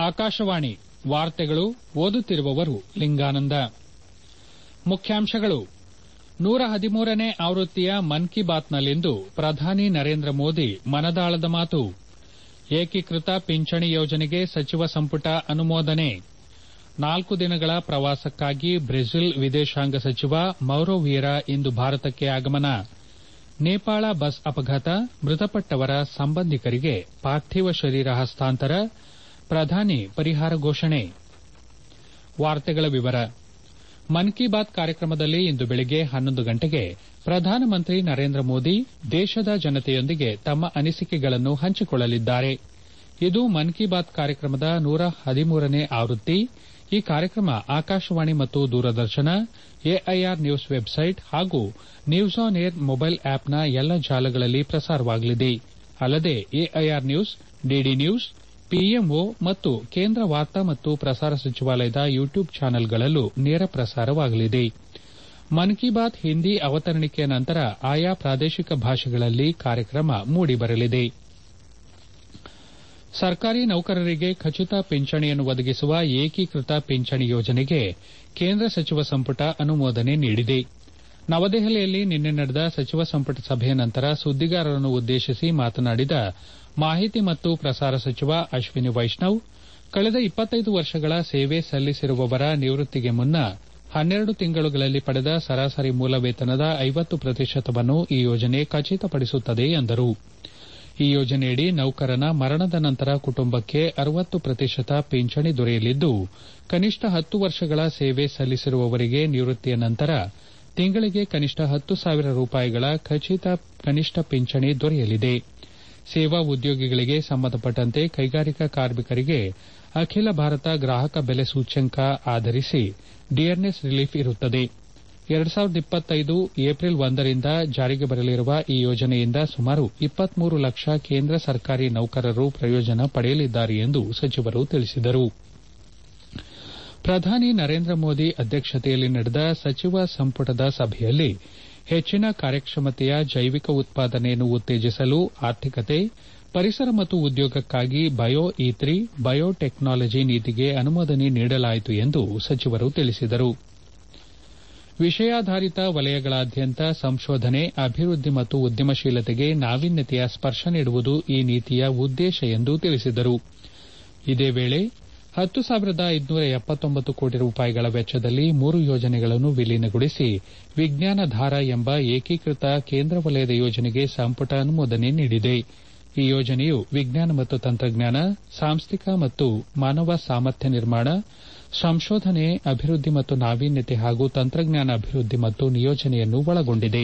ಆಕಾಶವಾಣಿ ವಾರ್ತೆಗಳು ಓದುತ್ತಿರುವವರು ಲಿಂಗಾನಂದ ಮುಖ್ಯಾಂಶಗಳು ನೂರ ಹದಿಮೂರನೇ ಆವೃತ್ತಿಯ ಮನ್ ಕಿ ಬಾತ್ನಲ್ಲಿಂದು ಪ್ರಧಾನಿ ನರೇಂದ್ರ ಮೋದಿ ಮನದಾಳದ ಮಾತು ಏಕೀಕೃತ ಪಿಂಚಣಿ ಯೋಜನೆಗೆ ಸಚಿವ ಸಂಪುಟ ಅನುಮೋದನೆ ನಾಲ್ಕು ದಿನಗಳ ಪ್ರವಾಸಕ್ಕಾಗಿ ಬ್ರೆಜಿಲ್ ವಿದೇಶಾಂಗ ಸಚಿವ ಮೌರೋ ವಿಯೆರಾ ಇಂದು ಭಾರತಕ್ಕೆ ಆಗಮನ ನೇಪಾಳ ಬಸ್ ಅಪಘಾತ ಮೃತಪಟ್ಟವರ ಸಂಬಂಧಿಕರಿಗೆ ಪಾರ್ಥಿವ ಶರೀರ ಹಸ್ತಾಂತರ ಪ್ರಧಾನಿ ಪರಿಹಾರ ಘೋಷಣೆ ಮನ್ ಕಿ ಬಾತ್ ಕಾರ್ಯಕ್ರಮದಲ್ಲಿ ಇಂದು ಬೆಳಗ್ಗೆ ಹನ್ನೊಂದು ಗಂಟೆಗೆ ಪ್ರಧಾನಮಂತ್ರಿ ನರೇಂದ್ರ ಮೋದಿ ದೇಶದ ಜನತೆಯೊಂದಿಗೆ ತಮ್ಮ ಅನಿಸಿಕೆಗಳನ್ನು ಹಂಚಿಕೊಳ್ಳಲಿದ್ದಾರೆ ಇದು ಮನ್ ಕಿ ಬಾತ್ ಕಾರ್ಯಕ್ರಮದ ನೂರ ಹದಿಮೂರನೇ ಆವೃತ್ತಿ ಈ ಕಾರ್ಯಕ್ರಮ ಆಕಾಶವಾಣಿ ಮತ್ತು ದೂರದರ್ಶನ ಎಐಆರ್ ನ್ಯೂಸ್ ವೆಬ್ಸೈಟ್ ಹಾಗೂ ನ್ಯೂಸ್ ಆನ್ ಏರ್ ಮೊಬೈಲ್ ಆಪ್ನ ಎಲ್ಲ ಜಾಲಗಳಲ್ಲಿ ಪ್ರಸಾರವಾಗಲಿದೆ ಅಲ್ಲದೆ AIR news DD news PMO ಮತ್ತು ಕೇಂದ್ರ ವಾರ್ತಾ ಮತ್ತು ಪ್ರಸಾರ ಸಚಿವಾಲಯದ ಯೂಟ್ಯೂಬ್ ಚಾನೆಲ್ಗಳಲ್ಲೂ ನೇರ ಪ್ರಸಾರವಾಗಲಿದೆ ಮನ್ ಕಿ ಬಾತ್ ಹಿಂದಿ ಅವತರಣಿಕೆಯ ನಂತರ ಆಯಾ ಪ್ರಾದೇಶಿಕ ಭಾಷೆಗಳಲ್ಲಿ ಕಾರ್ಯಕ್ರಮ ಮೂಡಿಬರಲಿದೆ ಸರ್ಕಾರಿ ನೌಕರರಿಗೆ ಖಚಿತ ಪಿಂಚಣಿಯನ್ನು ಒದಗಿಸುವ ಏಕೀಕೃತ ಪಿಂಚಣಿ ಯೋಜನೆಗೆ ಕೇಂದ್ರ ಸಚಿವ ಸಂಪುಟ ಅನುಮೋದನೆ ನೀಡಿದೆ ನವದೆಹಲಿಯಲ್ಲಿ ನಿನ್ನೆ ನಡೆದ ಸಚಿವ ಸಂಪುಟ ಸಭೆಯ ನಂತರ ಸುದ್ದಿಗಾರರನ್ನು ಉದ್ದೇಶಿಸಿ ಮಾತನಾಡಿದ ಮಾಹಿತಿ ಮತ್ತು ಪ್ರಸಾರ ಸಚಿವ ಅಶ್ವಿನಿ ವೈಷ್ಣವ್ ಕಳೆದ ಇಪ್ಪತ್ತೈದು ವರ್ಷಗಳ ಸೇವೆ ಸಲ್ಲಿಸಿರುವವರ ನಿವೃತ್ತಿಗೆ ಮುನ್ನ ಹನ್ನೆರಡು ತಿಂಗಳುಗಳಲ್ಲಿ ಪಡೆದ ಸರಾಸರಿ ಮೂಲ ವೇತನದ ಐವತ್ತು ಪ್ರತಿಶತವನ್ನು ಈ ಯೋಜನೆ ಖಚಿತಪಡಿಸುತ್ತದೆ ಎಂದರು ಈ ಯೋಜನೆಯಡಿ ನೌಕರನ ಮರಣದ ನಂತರ ಕುಟುಂಬಕ್ಕೆ ಅರವತ್ತು ಪ್ರತಿಶತ ಪಿಂಚಣಿ ದೊರೆಯಲಿದ್ದು ಕನಿಷ್ಠ ಹತ್ತು ವರ್ಷಗಳ ಸೇವೆ ಸಲ್ಲಿಸಿರುವವರಿಗೆ ನಿವೃತ್ತಿಯ ನಂತರ ತಿಂಗಳಿಗೆ ಕನಿಷ್ಠ ಹತ್ತು ಸಾವಿರ ರೂಪಾಯಿಗಳ ಖಚಿತ ಕನಿಷ್ಠ ಪಿಂಚಣಿ ದೊರೆಯಲಿದೆ ಸೇವಾ ಉದ್ಯೋಗಿಗಳಿಗೆ ಸಂಬಂಧಪಟ್ಟಂತೆ ಕೈಗಾರಿಕಾ ಕಾರ್ಮಿಕರಿಗೆ ಅಖಿಲ ಭಾರತ ಗ್ರಾಹಕ ಬೆಲೆ ಸೂಚ್ಯಂಕ ಆಧರಿಸಿ ಡಿಆರ್ಎಸ್ ರಿಲೀಫ್ ಇರುತ್ತದೆ ಎರಡು ಸಾವಿರದ ಇಪ್ಪತ್ತೈದು ಏಪ್ರಿಲ್ ಒಂದರಿಂದ ಜಾರಿಗೆ ಬರಲಿರುವ ಈ ಯೋಜನೆಯಿಂದ ಸುಮಾರು ಇಪ್ಪತ್ಮೂರು ಲಕ್ಷ ಕೇಂದ್ರ ಸರ್ಕಾರಿ ನೌಕರರು ಪ್ರಯೋಜನ ಪಡೆಯಲಿದ್ದಾರೆ ಎಂದು ಸಚಿವರು ತಿಳಿಸಿದರು ಪ್ರಧಾನಿ ನರೇಂದ್ರ ಮೋದಿ ಅಧ್ಯಕ್ಷತೆಯಲ್ಲಿ ನಡೆದ ಸಚಿವ ಸಂಪುಟದ ಸಭೆಯಲ್ಲಿ ಹೆಚ್ಚಿನ ಕಾರ್ಯಕ್ಷಮತೆಯ ಜೈವಿಕ ಉತ್ಪಾದನೆಯನ್ನು ಉತ್ತೇಜಿಸಲು ಆರ್ಥಿಕತೆ ಪರಿಸರ ಮತ್ತು ಉದ್ಯೋಗಕ್ಕಾಗಿ ಬಯೋ ಇ ಬಯೋ ಟೆಕ್ನಾಲಜಿ ನೀತಿಗೆ ಅನುಮೋದನೆ ನೀಡಲಾಯಿತು ಎಂದು ಸಚಿವರು ತಿಳಿಸಿದರು ವಿಷಯಾಧಾರಿತ ವಲಯಗಳಾದ್ಯಂತ ಸಂಶೋಧನೆ ಅಭಿವೃದ್ದಿ ಮತ್ತು ಉದ್ಯಮಶೀಲತೆಗೆ ನಾವೀನ್ಯತೆಯ ಸ್ಪರ್ಶ ನೀಡುವುದು ಈ ನೀತಿಯ ಉದ್ದೇಶ ಎಂದು ತಿಳಿಸಿದರು ಇದೇ ವೇಳೆ ಹತ್ತು ಸಾವಿರದ ಐದುನೂರ ಎಪ್ಪತ್ತೊಂಬತ್ತು ಕೋಟಿ ರೂಪಾಯಿಗಳ ವೆಚ್ಚದಲ್ಲಿ ಮೂರು ಯೋಜನೆಗಳನ್ನು ವಿಲೀನಗೊಳಿಸಿ ವಿಜ್ಞಾನ ಧಾರ ಎಂಬ ಏಕೀಕೃತ ಕೇಂದ್ರ ವಲಯದ ಯೋಜನೆಗೆ ಸಂಪುಟ ಅನುಮೋದನೆ ನೀಡಿದೆ ಈ ಯೋಜನೆಯು ವಿಜ್ಞಾನ ಮತ್ತು ತಂತ್ರಜ್ಞಾನ ಸಾಂಸ್ಥಿಕ ಮತ್ತು ಮಾನವ ಸಾಮರ್ಥ್ಯ ನಿರ್ಮಾಣ ಸಂಶೋಧನೆ ಅಭಿವೃದ್ದಿ ಮತ್ತು ನಾವೀನ್ಯತೆ ಹಾಗೂ ತಂತ್ರಜ್ಞಾನ ಅಭಿವೃದ್ದಿ ಮತ್ತು ನಿಯೋಜನೆಯನ್ನು ಒಳಗೊಂಡಿದೆ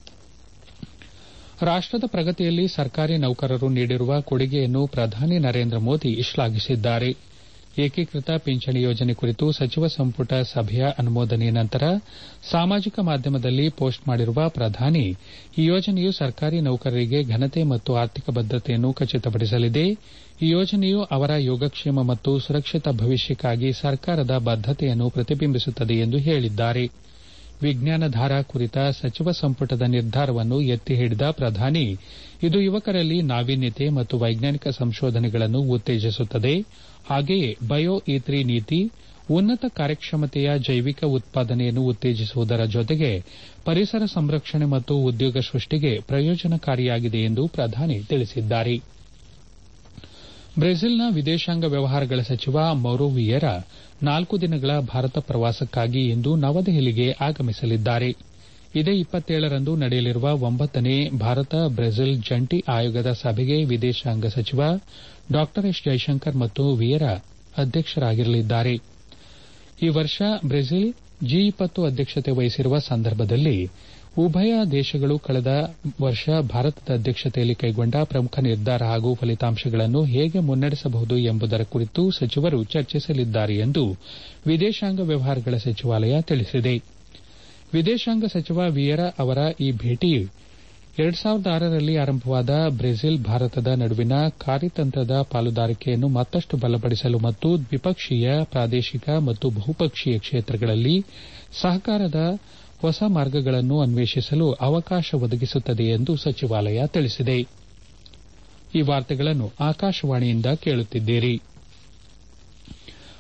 ರಾಷ್ಟದ ಪ್ರಗತಿಯಲ್ಲಿ ಸರ್ಕಾರಿ ನೌಕರರು ನೀಡಿರುವ ಕೊಡುಗೆಯನ್ನು ಪ್ರಧಾನಿ ನರೇಂದ್ರ ಮೋದಿ ಶ್ಲಾಘಿಸಿದ್ದಾರೆ ಏಕೀಕೃತ ಪಿಂಚಣಿ ಯೋಜನೆ ಕುರಿತು ಸಚಿವ ಸಂಪುಟ ಸಭೆಯ ಅನುಮೋದನೆಯ ನಂತರ ಸಾಮಾಜಿಕ ಮಾಧ್ಯಮದಲ್ಲಿ ಪೋಸ್ಟ್ ಮಾಡಿರುವ ಪ್ರಧಾನಿ ಈ ಯೋಜನೆಯು ಸರ್ಕಾರಿ ನೌಕರರಿಗೆ ಘನತೆ ಮತ್ತು ಆರ್ಥಿಕ ಭದ್ರತೆಯನ್ನು ಖಚಿತಪಡಿಸಲಿದೆ ಈ ಯೋಜನೆಯು ಅವರ ಯೋಗಕ್ಷೇಮ ಮತ್ತು ಸುರಕ್ಷಿತ ಭವಿಷ್ಯಕ್ಕಾಗಿ ಸರ್ಕಾರದ ಬದ್ದತೆಯನ್ನು ಪ್ರತಿಬಿಂಬಿಸುತ್ತದೆ ಎಂದು ಹೇಳಿದ್ದಾರೆ ವಿಜ್ಞಾನ ಧಾರ ಕುರಿತ ಸಚಿವ ಸಂಪುಟದ ನಿರ್ಧಾರವನ್ನು ಎತ್ತಿ ಹಿಡಿದ ಪ್ರಧಾನಿ ಇದು ಯುವಕರಲ್ಲಿ ನಾವೀನ್ಯತೆ ಮತ್ತು ವೈಜ್ಞಾನಿಕ ಸಂಶೋಧನೆಗಳನ್ನು ಉತ್ತೇಜಿಸುತ್ತದೆ ಹಾಗೆಯೇ ಬಯೋ ಇ ನೀತಿ ಉನ್ನತ ಕಾರ್ಯಕ್ಷಮತೆಯ ಜೈವಿಕ ಉತ್ಪಾದನೆಯನ್ನು ಉತ್ತೇಜಿಸುವುದರ ಜೊತೆಗೆ ಪರಿಸರ ಸಂರಕ್ಷಣೆ ಮತ್ತು ಉದ್ಯೋಗ ಸೃಷ್ಟಿಗೆ ಪ್ರಯೋಜನಕಾರಿಯಾಗಿದೆ ಎಂದು ಪ್ರಧಾನಿ ತಿಳಿಸಿದ್ದಾರೆ ಬ್ರೆಜಿಲ್ನ ವಿದೇಶಾಂಗ ವ್ಯವಹಾರಗಳ ಸಚಿವ ಮೌರೋ ವಿಯೆರಾ ನಾಲ್ಕು ದಿನಗಳ ಭಾರತ ಪ್ರವಾಸಕ್ಕಾಗಿ ಇಂದು ನವದೆಹಲಿಗೆ ಆಗಮಿಸಲಿದ್ದಾರೆ ಇದೇ ಇಪ್ಪತ್ತೇಳರಂದು ನಡೆಯಲಿರುವ ಒಂಬತ್ತನೇ ಭಾರತ ಬ್ರೆಜಿಲ್ ಜಂಟಿ ಆಯೋಗದ ಸಭೆಗೆ ವಿದೇಶಾಂಗ ಸಚಿವ ಡಾ ಎಸ್ ಜೈಶಂಕರ್ ಮತ್ತು ವಿಯೆರಾ ಅಧ್ಯಕ್ಷರಾಗಿರಲಿದ್ದಾರೆ ಈ ವರ್ಷ ಬ್ರೆಜಿಲ್ ಜಿ ಇಪ್ಪತ್ತು ಅಧ್ಯಕ್ಷತೆ ವಹಿಸಿರುವ ಸಂದರ್ಭದಲ್ಲಿ ಉಭಯ ದೇಶಗಳು ಕಳೆದ ವರ್ಷ ಭಾರತದ ಅಧ್ಯಕ್ಷತೆಯಲ್ಲಿ ಕೈಗೊಂಡ ಪ್ರಮುಖ ನಿರ್ಧಾರ ಹಾಗೂ ಫಲಿತಾಂಶಗಳನ್ನು ಹೇಗೆ ಮುನ್ನಡೆಸಬಹುದು ಎಂಬುದರ ಕುರಿತು ಸಚಿವರು ಚರ್ಚಿಸಲಿದ್ದಾರೆ ಎಂದು ವಿದೇಶಾಂಗ ವ್ಯವಹಾರಗಳ ಸಚಿವಾಲಯ ತಿಳಿಸಿದೆ ವಿದೇಶಾಂಗ ಸಚಿವ ವಿಯೆರಾ ಅವರ ಈ ಭೇಟಿಯು ಎರಡು ಸಾವಿರದ ಆರರಲ್ಲಿ ಆರಂಭವಾದ ಬ್ರೆಜಿಲ್ ಭಾರತದ ನಡುವಿನ ಕಾರ್ಯತಂತ್ರದ ಪಾಲುದಾರಿಕೆಯನ್ನು ಮತ್ತಷ್ಟು ಬಲಪಡಿಸಲು ಮತ್ತು ದ್ವಿಪಕ್ಷೀಯ ಪ್ರಾದೇಶಿಕ ಮತ್ತು ಬಹುಪಕ್ಷೀಯ ಕ್ಷೇತ್ರಗಳಲ್ಲಿ ಸಹಕಾರದ ಹೊಸ ಮಾರ್ಗಗಳನ್ನು ಅನ್ವೇಷಿಸಲು ಅವಕಾಶ ಒದಗಿಸುತ್ತದೆ ಎಂದು ಸಚಿವಾಲಯ ತಿಳಿಸಿದೆ ಈ ವಾರ್ತೆಗಳನ್ನು ಆಕಾಶವಾಣಿಯಿಂದ ಕೇಳುತ್ತಿದ್ದೀರಿ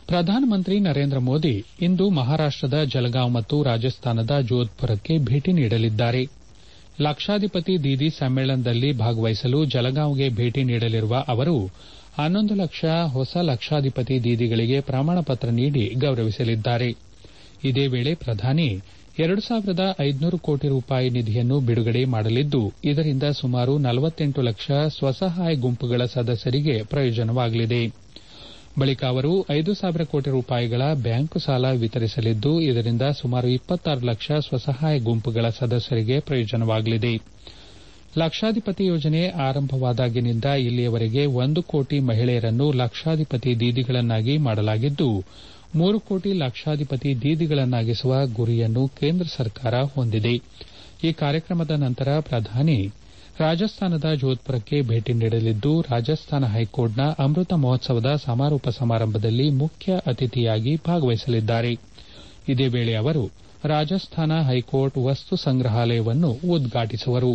ಪ್ರಧಾನಮಂತ್ರಿ ನರೇಂದ್ರ ಮೋದಿ ಇಂದು ಮಹಾರಾಷ್ಟದ ಜಲಗಾಂವ್ ಮತ್ತು ರಾಜಸ್ಥಾನದ ಜೋಧ್ಪುರಕ್ಕೆ ಭೇಟಿ ನೀಡಲಿದ್ದಾರೆ ಲಕ್ಷಾಧಿಪತಿ ದೀದಿ ಸಮ್ಮೇಳನದಲ್ಲಿ ಭಾಗವಹಿಸಲು ಜಲಗಾಂವ್ಗೆ ಭೇಟಿ ನೀಡಲಿರುವ ಅವರು ಹನ್ನೊಂದು ಲಕ್ಷ ಹೊಸ ಲಕ್ಷಾಧಿಪತಿ ದೀದಿಗಳಿಗೆ ಪ್ರಮಾಣ ಪತ್ರ ನೀಡಿ ಗೌರವಿಸಲಿದ್ದಾರೆ ಇದೇ ವೇಳೆ ಪ್ರಧಾನಿ ಎರಡು ಸಾವಿರದ ಐದುನೂರು ಕೋಟಿ ರೂಪಾಯಿ ನಿಧಿಯನ್ನು ಬಿಡುಗಡೆ ಮಾಡಲಿದ್ದು ಇದರಿಂದ ಸುಮಾರು ನಲವತ್ತೆಂಟು ಲಕ್ಷ ಸ್ವಸಹಾಯ ಗುಂಪುಗಳ ಸದಸ್ಯರಿಗೆ ಪ್ರಯೋಜನವಾಗಲಿದೆ ಬಳಿಕ ಅವರು ಐದು ಸಾವಿರ ಕೋಟಿ ರೂಪಾಯಿಗಳ ಬ್ಯಾಂಕು ಸಾಲ ವಿತರಿಸಲಿದ್ದು ಇದರಿಂದ ಸುಮಾರು ಇಪ್ಪತ್ತಾರು ಲಕ್ಷ ಸ್ವಸಹಾಯ ಗುಂಪುಗಳ ಸದಸ್ಯರಿಗೆ ಪ್ರಯೋಜನವಾಗಲಿದೆ ಲಕ್ಷಾಧಿಪತಿ ಯೋಜನೆ ಆರಂಭವಾದಾಗಿನಿಂದ ಇಲ್ಲಿಯವರೆಗೆ ಒಂದು ಕೋಟಿ ಮಹಿಳೆಯರನ್ನು ಲಕ್ಷಾಧಿಪತಿ ದೀದಿಗಳನ್ನಾಗಿ ಮಾಡಲಾಗಿದ್ದು ಮೂರು ಕೋಟಿ ಲಕ್ಷಾಧಿಪತಿ ದೀದಿಗಳನ್ನಾಗಿಸುವ ಗುರಿಯನ್ನು ಕೇಂದ್ರ ಸರ್ಕಾರ ಹೊಂದಿದೆ ಈ ಕಾರ್ಯಕ್ರಮದ ನಂತರ ಪ್ರಧಾನಿ ರಾಜಸ್ಥಾನದ ಜೋಧ್ಪುರಕ್ಕೆ ಭೇಟಿ ನೀಡಲಿದ್ದು ರಾಜಸ್ಥಾನ ಹೈಕೋರ್ಟ್ನ ಅಮೃತ ಮಹೋತ್ಸವದ ಸಮಾರೋಪ ಸಮಾರಂಭದಲ್ಲಿ ಮುಖ್ಯ ಅತಿಥಿಯಾಗಿ ಭಾಗವಹಿಸಲಿದ್ದಾರೆ ಇದೇ ವೇಳೆ ಅವರು ರಾಜಸ್ಥಾನ ಹೈಕೋರ್ಟ್ ವಸ್ತು ಸಂಗ್ರಹಾಲಯವನ್ನು ಉದ್ಘಾಟಿಸುವರು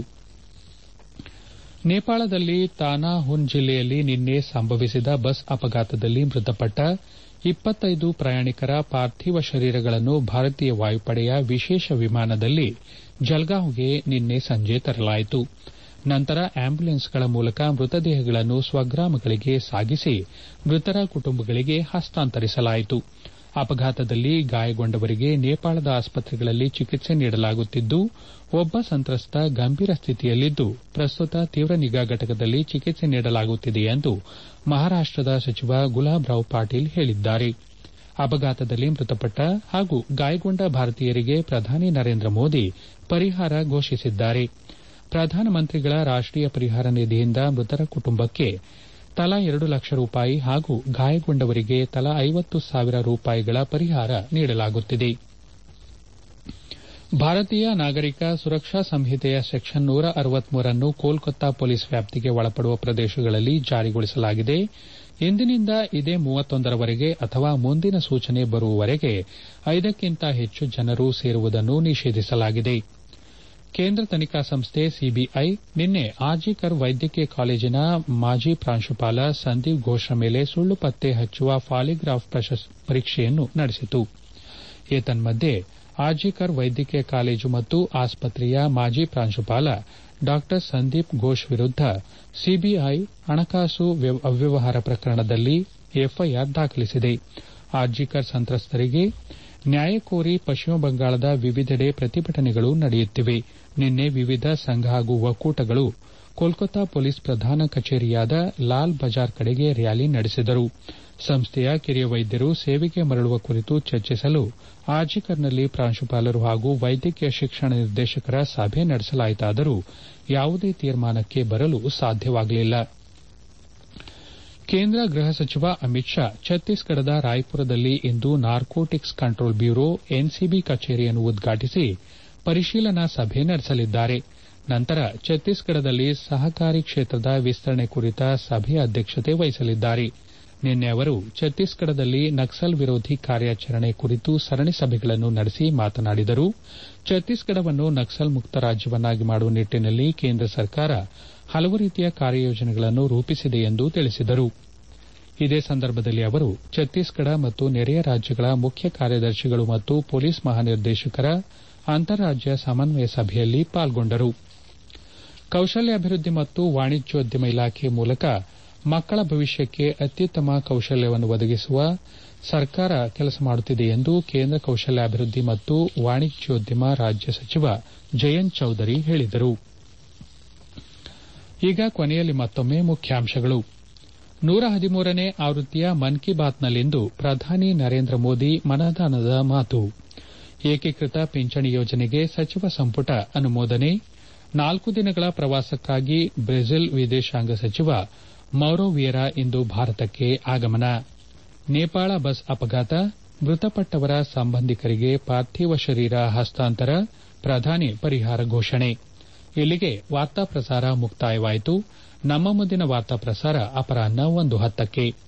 ನೇಪಾಳದಲ್ಲಿ ತಾನಾಹುನ್ ಜಿಲ್ಲೆಯಲ್ಲಿ ನಿನ್ನೆ ಸಂಭವಿಸಿದ ಬಸ್ ಅಪಘಾತದಲ್ಲಿ ಮೃತಪಟ್ಟ ಇಪ್ಪತ್ತೈದು ಪ್ರಯಾಣಿಕರ ಪಾರ್ಥಿವ ಶರೀರಗಳನ್ನು ಭಾರತೀಯ ವಾಯುಪಡೆಯ ವಿಶೇಷ ವಿಮಾನದಲ್ಲಿ ಜಲ್ಗಾಂವ್ಗೆ ನಿನ್ನೆ ಸಂಜೆ ತರಲಾಯಿತು ನಂತರ ಆಂಬ್ಯುಲೆನ್ಸ್ಗಳ ಮೂಲಕ ಮೃತದೇಹಗಳನ್ನು ಸ್ವಗ್ರಾಮಗಳಿಗೆ ಸಾಗಿಸಿ ಮೃತರ ಕುಟುಂಬಗಳಿಗೆ ಹಸ್ತಾಂತರಿಸಲಾಯಿತು ಅಪಘಾತದಲ್ಲಿ ಗಾಯಗೊಂಡವರಿಗೆ ನೇಪಾಳದ ಆಸ್ಪತ್ರೆಗಳಲ್ಲಿ ಚಿಕಿತ್ಸೆ ನೀಡಲಾಗುತ್ತಿದ್ದು ಒಬ್ಬ ಸಂತ್ರಸ್ತ ಗಂಭೀರ ಸ್ಥಿತಿಯಲ್ಲಿದ್ದು ಪ್ರಸ್ತುತ ತೀವ್ರ ನಿಗಾ ಘಟಕದಲ್ಲಿ ಚಿಕಿತ್ಸೆ ನೀಡಲಾಗುತ್ತಿದೆ ಎಂದು ಮಹಾರಾಷ್ಟದ ಸಚಿವ ಗುಲಾಬ್ರಾವ್ ಪಾಟೀಲ್ ಹೇಳಿದ್ದಾರೆ ಅಪಘಾತದಲ್ಲಿ ಮೃತಪಟ್ಟ ಹಾಗೂ ಗಾಯಗೊಂಡ ಭಾರತೀಯರಿಗೆ ಪ್ರಧಾನಿ ನರೇಂದ್ರ ಮೋದಿ ಪರಿಹಾರ ಘೋಷಿಸಿದ್ದಾರೆ ಪ್ರಧಾನಮಂತ್ರಿಗಳ ರಾಷ್ಟೀಯ ಪರಿಹಾರ ನಿಧಿಯಿಂದ ಮೃತರ ಕುಟುಂಬಕ್ಕೆ ತಲಾ ಎರಡು ಲಕ್ಷ ರೂಪಾಯಿ ಹಾಗೂ ಗಾಯಗೊಂಡವರಿಗೆ ತಲಾ ಐವತ್ತು ಸಾವಿರ ರೂಪಾಯಿಗಳ ಪರಿಹಾರ ನೀಡಲಾಗುತ್ತಿದೆ ಭಾರತೀಯ ನಾಗರಿಕ ಸುರಕ್ಷಾ ಸಂಹಿತೆಯ ಸೆಕ್ಷನ್ ನೂರ ಅರವತ್ಮೂರನ್ನು ಕೋಲ್ಕತ್ತಾ ಪೊಲೀಸ್ ವ್ಯಾಪ್ತಿಗೆ ಒಳಪಡುವ ಪ್ರದೇಶಗಳಲ್ಲಿ ಜಾರಿಗೊಳಿಸಲಾಗಿದೆ ಇಂದಿನಿಂದ ಇದೇ ಮೂವತ್ತೊಂದರವರೆಗೆ ಅಥವಾ ಮುಂದಿನ ಸೂಚನೆ ಬರುವವರೆಗೆ ಐದಕ್ಕಿಂತ ಹೆಚ್ಚು ಜನರು ಸೇರುವುದನ್ನು ನಿಷೇಧಿಸಲಾಗಿದೆ ಕೇಂದ್ರ ತನಿಖಾ ಸಂಸ್ಥೆ ಸಿಬಿಐ ನಿನ್ನೆ ಆರ್ಜಿಕರ್ ವೈದ್ಯಕೀಯ ಕಾಲೇಜಿನ ಮಾಜಿ ಪ್ರಾಂಶುಪಾಲ ಸಂದೀಪ್ ಘೋಷ್ರ ಮೇಲೆ ಸುಳ್ಳು ಪತ್ತೆ ಹಚ್ಚುವ ಪಾಲಿಗ್ರಾಫ್ ಪರೀಕ್ಷೆಯನ್ನು ನಡೆಸಿತು ಏತನ್ಮಧ್ಯೆ ಆರ್ಜಿಕರ್ ವೈದ್ಯಕೀಯ ಕಾಲೇಜು ಮತ್ತು ಆಸ್ಪತ್ರೆಯ ಮಾಜಿ ಪ್ರಾಂಶುಪಾಲ ಡಾ ಸಂದೀಪ್ ಘೋಷ್ ವಿರುದ್ದ ಸಿಬಿಐ ಹಣಕಾಸು ಅವ್ಯವಹಾರ ಪ್ರಕರಣದಲ್ಲಿ ಎಫ್ಐಆರ್ ದಾಖಲಿಸಿದೆ ಆರ್ಜಿಕರ್ ಸಂತ್ರಸ್ತರಿಗೆ ನ್ಯಾಯ ಕೋರಿ ಪಶ್ಚಿಮ ಬಂಗಾಳದ ವಿವಿಧೆಡೆ ಪ್ರತಿಭಟನೆಗಳು ನಡೆಯುತ್ತಿವೆ ನಿನ್ನೆ ವಿವಿಧ ಸಂಘ ಹಾಗೂ ಒಕ್ಕೂಟಗಳು ಕೋಲ್ಕತ್ತಾ ಪೊಲೀಸ್ ಪ್ರಧಾನ ಕಚೇರಿಯಾದ ಲಾಲ್ ಬಜಾರ್ ಕಡೆಗೆ ರ್ಯಾಲಿ ನಡೆಸಿದರು ಸಂಸ್ಥೆಯ ಕಿರಿಯ ವೈದ್ಯರು ಸೇವೆಗೆ ಮರಳುವ ಕುರಿತು ಚರ್ಚಿಸಲು ಆರ್ಜಿಕರ್ನಲ್ಲಿ ಪ್ರಾಂಶುಪಾಲರು ಹಾಗೂ ವೈದ್ಯಕೀಯ ಶಿಕ್ಷಣ ನಿರ್ದೇಶಕರ ಸಭೆ ನಡೆಸಲಾಯಿತಾದರೂ ಯಾವುದೇ ತೀರ್ಮಾನಕ್ಕೆ ಬರಲು ಸಾಧ್ಯವಾಗಲಿಲ್ಲ ಕೇಂದ್ರ ಗೃಹ ಸಚಿವ ಅಮಿತ್ ಶಾ ಛತ್ತೀಸ್ಗಢದ ರಾಯ್ಪುರದಲ್ಲಿ ಇಂದು ನಾರ್ಕೋಟಿಕ್ಸ್ ಕಂಟ್ರೋಲ್ ಬ್ಯೂರೋ ಎನ್ಸಿಬಿ ಕಚೇರಿಯನ್ನು ಉದ್ಘಾಟಿಸಿ ಪರಿಶೀಲನಾ ಸಭೆ ನಡೆಸಲಿದ್ದಾರೆ ನಂತರ ಛತ್ತೀಸ್ಗಢದಲ್ಲಿ ಸಹಕಾರಿ ಕ್ಷೇತ್ರದ ವಿಸ್ತರಣೆ ಕುರಿತ ಸಭೆಯ ಅಧ್ಯಕ್ಷತೆ ವಹಿಸಲಿದ್ದಾರೆ ನಿನ್ನೆ ಅವರು ಛತ್ತೀಸ್ಗಢದಲ್ಲಿ ನಕ್ಸಲ್ ವಿರೋಧಿ ಕಾರ್ಯಾಚರಣೆ ಕುರಿತು ಸರಣಿ ಸಭೆಗಳನ್ನು ನಡೆಸಿ ಮಾತನಾಡಿದರು ಛತ್ತೀಸ್ಗಢವನ್ನು ನಕ್ಸಲ್ ಮುಕ್ತ ರಾಜ್ಯವನ್ನಾಗಿ ಮಾಡುವ ನಿಟ್ಟಿನಲ್ಲಿ ಕೇಂದ್ರ ಸರ್ಕಾರ ಹಲವು ರೀತಿಯ ಕಾರ್ಯಯೋಜನೆಗಳನ್ನು ರೂಪಿಸಿದೆ ಎಂದು ತಿಳಿಸಿದರು ಇದೇ ಸಂದರ್ಭದಲ್ಲಿ ಅವರು ಛತ್ತೀಸ್ಗಢ ಮತ್ತು ನೆರೆಯ ರಾಜ್ಯಗಳ ಮುಖ್ಯ ಕಾರ್ಯದರ್ಶಿಗಳು ಮತ್ತು ಪೊಲೀಸ್ ಮಹಾನಿರ್ದೇಶಕರ ಅಂತಾರಾಜ್ಯ ಸಮನ್ವಯ ಸಭೆಯಲ್ಲಿ ಪಾಲ್ಗೊಂಡರು ಕೌಶಲ್ಯಾಭಿವೃದ್ಧಿ ಮತ್ತು ವಾಣಿಜ್ಯೋದ್ಯಮ ಇಲಾಖೆ ಮೂಲಕ ಮಕ್ಕಳ ಭವಿಷ್ಯಕ್ಕೆ ಅತ್ಯುತ್ತಮ ಕೌಶಲ್ಯವನ್ನು ಒದಗಿಸುವ ಸರ್ಕಾರ ಕೆಲಸ ಮಾಡುತ್ತಿದೆ ಎಂದು ಕೇಂದ್ರ ಕೌಶಲ್ಯಾಭಿವೃದ್ಧಿ ಮತ್ತು ವಾಣಿಜ್ಯೋದ್ಯಮ ರಾಜ್ಯ ಸಚಿವ ಜಯಂತ್ ಚೌಧರಿ ಹೇಳಿದರು ಈಗ ಕೊನೆಯಲ್ಲಿ ಮತ್ತೊಮ್ಮೆ ಮುಖ್ಯಾಂಶಗಳು ನೂರ ಹದಿಮೂರನೇ ಆವೃತ್ತಿಯ ಮನ್ ಕಿ ಬಾತ್ನಲ್ಲಿಂದು ಪ್ರಧಾನಿ ನರೇಂದ್ರ ಮೋದಿ ಮನದಾನದ ಮಾತು ಏಕೀಕೃತ ಪಿಂಚಣಿ ಯೋಜನೆಗೆ ಸಚಿವ ಸಂಪುಟ ಅನುಮೋದನೆ ನಾಲ್ಕು ದಿನಗಳ ಪ್ರವಾಸಕ್ಕಾಗಿ ಬ್ರೆಜಿಲ್ ವಿದೇಶಾಂಗ ಸಚಿವ ಮೌರೋ ವಿಯೆರಾ ಇಂದು ಭಾರತಕ್ಕೆ ಆಗಮನ ನೇಪಾಳ ಬಸ್ ಅಪಘಾತ ಮೃತಪಟ್ಟವರ ಸಂಬಂಧಿಕರಿಗೆ ಪಾರ್ಥಿವ ಶರೀರ ಹಸ್ತಾಂತರ ಪ್ರಧಾನಿ ಪರಿಹಾರ ಘೋಷಣೆ ಇಲ್ಲಿಗೆ ವಾರ್ತಾ ಪ್ರಸಾರ ಮುಕ್ತಾಯವಾಯಿತು ನಮ್ಮ ಮುಂದಿನ ವಾರ್ತಾ ಪ್ರಸಾರ ಅಪರಾಹ್ನ ಒಂದು ಹತ್ತಕ್ಕೆ